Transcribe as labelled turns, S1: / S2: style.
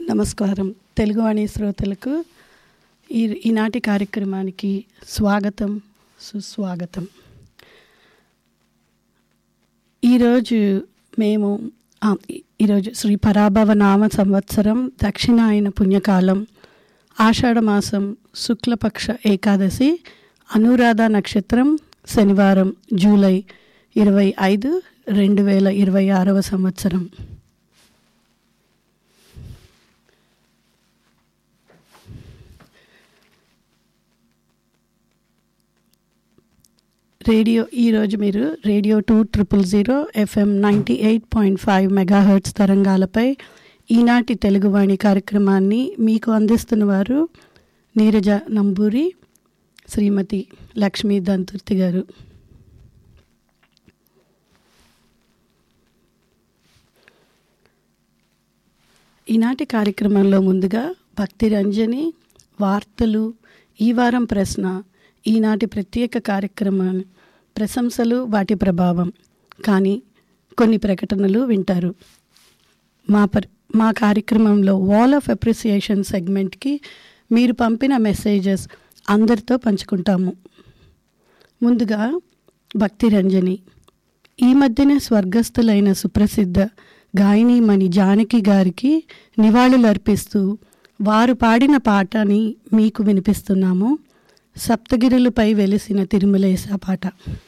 S1: నమస్కారం తెలుగువాణి శ్రోతలకు ఈ ఈనాటి కార్యక్రమానికి స్వాగతం సుస్వాగతం ఈరోజు మేము ఆ, ఈ- ఈరోజు శ్రీ పరాభవ నామ సంవత్సరం దక్షిణాయన పుణ్యకాలం ఆషాఢమాసం శుక్లపక్ష ఏకాదశి అనురాధ నక్షత్రం శనివారం జూలై ఇరవై ఐదు రెండు వేల ఇరవై ఆరవ సంవత్సరం రేడియో ఈరోజు మీరు radio two triple zero FM ninety eight point five megahertz తరంగాలపై ఈనాటి తెలుగువాణి కార్యక్రమాన్ని మీకు అందిస్తున్న వారు నీరజ నంబూరి శ్రీమతి లక్ష్మీ దంతుర్తి గారు ఈనాటి కార్యక్రమంలో ముందుగా భక్తి రంజని వార్తలు ఈ వారం ప్రశ్న ఈనాటి ప్రత్యేక కార్యక్రమాన్ని ప్రశంసలు వాటి ప్రభావం కానీ కొన్ని ప్రకటనలు వింటారు మా పర్ మా కార్యక్రమంలో వాల్ ఆఫ్ అప్రిసియేషన్ సెగ్మెంట్కి మీరు పంపిన మెసేజెస్ అందరితో పంచుకుంటాము ముందుగా భక్తి రంజని ఈ మధ్యనే స్వర్గస్థులైన సుప్రసిద్ధ గాయనీమణి జానకి గారికి నివాళులర్పిస్తూ వారు పాడిన పాటని మీకు వినిపిస్తున్నాము సప్తగిరులపై వెలిసిన తిరుమలేస పాట